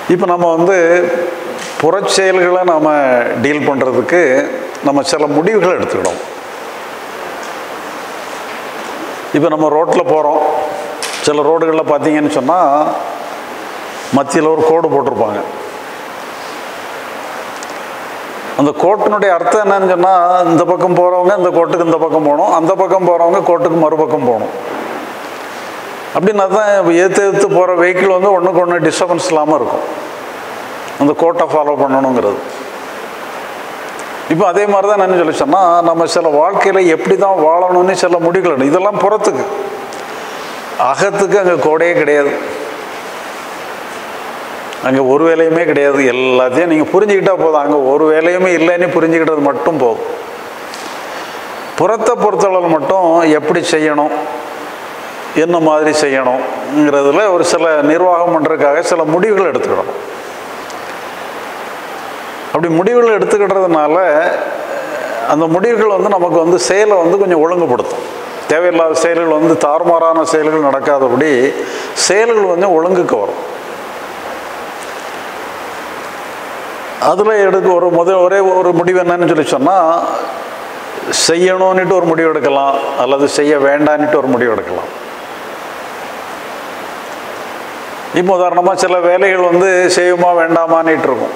இப்போ நம்ம வந்து புறச்செயல்களை நாம் டீல் பண்ணுறதுக்கு நம்ம சில முடிவுகளை எடுத்துக்கிடும் இப்போ நம்ம ரோட்டில் போகிறோம் சில ரோடுகளில் பார்த்தீங்கன்னு சொன்னால் மத்தியில் ஒரு கோடு போட்டிருப்பாங்க அந்த கோட்டினுடைய அர்த்தம் என்னன்னு சொன்னால் இந்த பக்கம் போகிறவங்க இந்த கோட்டுக்கு இந்த பக்கம் போகணும் அந்த பக்கம் போகிறவங்க கோட்டுக்கு மறுபக்கம் போகணும் அப்படின்னா தான் இப்போ ஏற்று ஏற்று போகிற வெஹிக்கிள் வந்து ஒன்றுக்கு ஒன்று டிஸ்டர்பன்ஸ் இல்லாமல் இருக்கும் அந்த கோட்டை ஃபாலோ பண்ணணுங்கிறது இப்போ அதே மாதிரி தான் என்ன சொல்லி சொன்னால் நம்ம சில வாழ்க்கையில் எப்படி தான் வாழணும்னு சில முடிவுகள் எடுக்கணும். இதெல்லாம் புறத்துக்கு அகத்துக்கு அங்கே கோடையே கிடையாது அங்கே ஒரு வேலையுமே கிடையாது எல்லாத்தையும் நீங்கள் புரிஞ்சுக்கிட்டா போதும் அங்கே ஒரு வேலையுமே இல்லைன்னு புரிஞ்சுக்கிட்டது மட்டும் போதும் புறத்தை பொறுத்தளவு மட்டும் எப்படி செய்யணும் என்ன மாதிரி செய்யணுங்கிறதுல ஒரு சில நிர்வாகம் பண்ணுறதுக்காக சில முடிவுகள் எடுத்துக்கணும் அப்படி முடிவுகள் எடுத்துக்கிட்டதுனால அந்த முடிவுகள் வந்து நமக்கு வந்து செயலை வந்து கொஞ்சம் ஒழுங்குபடுத்தும் தேவையில்லாத செயல்கள் வந்து தாறுமாறான செயல்கள் நடக்காதபடி செயல்கள் கொஞ்சம் ஒழுங்குக்கு வரும் அதில் எடுக்க ஒரு முதல் ஒரே ஒரு முடிவு என்னன்னு சொல்லி சொன்னால் செய்யணும்னுட்டு ஒரு முடிவு எடுக்கலாம் அல்லது செய்ய வேண்டான்னுட்டு ஒரு முடிவு எடுக்கலாம் இப்போ உதாரணமாக சில வேலைகள் வந்து செய்யுமா வேண்டாமான்னுட்டு இருக்கும்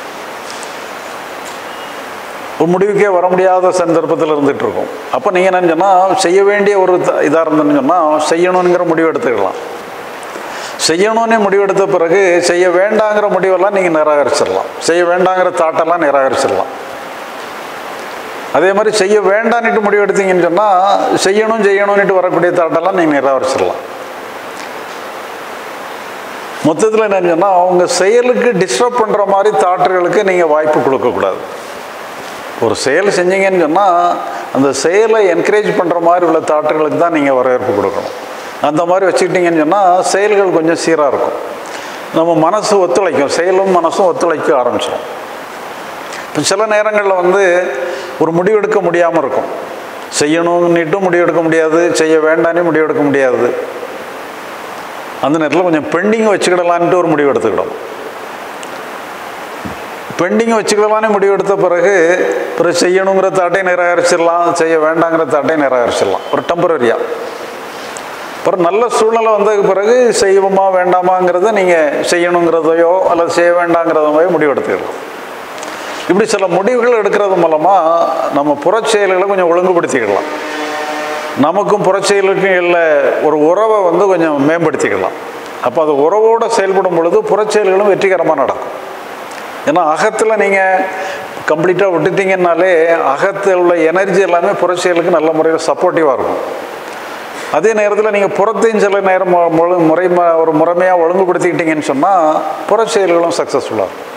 ஒரு முடிவுக்கே வர முடியாத சந்தர்ப்பத்தில் இருந்துகிட்டு இருக்கும் அப்போ நீங்கள் என்னன்னு சொன்னால் செய்ய வேண்டிய ஒரு இதாக இருந்துன்னு சொன்னால் செய்யணுங்கிற முடிவு எடுத்துக்கலாம் செய்யணும்னு முடிவெடுத்த பிறகு செய்ய வேண்டாங்கிற முடிவெல்லாம் நீங்கள் நிராகரிச்சிடலாம் செய்ய வேண்டாங்கிற தாட்டெல்லாம் நிராகரிச்சிடலாம் அதே மாதிரி செய்ய வேண்டான்னுட்டு முடிவு எடுத்தீங்கன்னு சொன்னால் செய்யணும் செய்யணும்னுட்டு வரக்கூடிய தாட்டெல்லாம் நீங்கள் நிராகரிச்சிடலாம் மொத்தத்தில் என்னன்னு சொன்னால் அவங்க செயலுக்கு டிஸ்டர்ப் பண்ணுற மாதிரி தாட்டுகளுக்கு நீங்கள் வாய்ப்பு கொடுக்கக்கூடாது ஒரு செயல் செஞ்சீங்கன்னு சொன்னால் அந்த செயலை என்கரேஜ் பண்ணுற மாதிரி உள்ள தாட்டுகளுக்கு தான் நீங்கள் வரவேற்பு கொடுக்கணும் அந்த மாதிரி வச்சுக்கிட்டீங்கன்னு சொன்னால் செயல்கள் கொஞ்சம் சீராக இருக்கும் நம்ம மனசு ஒத்துழைக்கும் செயலும் மனசும் ஒத்துழைக்க ஆரம்பிச்சிடும் இப்போ சில நேரங்களில் வந்து ஒரு முடிவெடுக்க முடியாமல் இருக்கும் செய்யணும்னுட்டும் முடிவெடுக்க முடியாது செய்ய வேண்டான்னு முடிவெடுக்க முடியாது அந்த நேரத்தில் கொஞ்சம் பெண்டிங் வச்சுக்கிடலான்ட்டு ஒரு முடிவு எடுத்துக்கிடும் பெண்டிங் வச்சுக்கலான்னு முடிவெடுத்த பிறகு பிறகு செய்யணுங்கிற தாட்டை நிராகரிச்சிடலாம் செய்ய வேண்டாங்கிற தாட்டை நிராகரிச்சிடலாம் ஒரு டெம்பரரியாக அப்புறம் நல்ல சூழ்நிலை வந்ததுக்கு பிறகு செய்வோமா வேண்டாமாங்கிறத நீங்கள் செய்யணுங்கிறதையோ அல்லது செய்ய வேண்டாங்கிறதையோ முடிவெடுத்துக்கலாம் இப்படி சில முடிவுகள் எடுக்கிறது மூலமாக நம்ம புறச்செயல்களை கொஞ்சம் ஒழுங்குபடுத்திக்கலாம் நமக்கும் புறச்செயலுக்கும் இல்லை ஒரு உறவை வந்து கொஞ்சம் மேம்படுத்திக்கலாம் அப்போ அது உறவோடு செயல்படும் பொழுது புறச்செயல்களும் வெற்றிகரமாக நடக்கும் ஏன்னா அகத்தில் நீங்கள் கம்ப்ளீட்டாக விட்டுட்டீங்கன்னாலே அகத்தில் உள்ள எனர்ஜி எல்லாமே புறச்செயலுக்கு நல்ல முறையில் சப்போர்ட்டிவாக இருக்கும் அதே நேரத்தில் நீங்கள் புறத்தையும் சில நேரம் மு- முழு முறை ஒரு முறைமையாக ஒழுங்குபடுத்திக்கிட்டீங்கன்னு சொன்னால் புறச்செயல்களும் சக்ஸஸ்ஃபுல்லாக இருக்கும்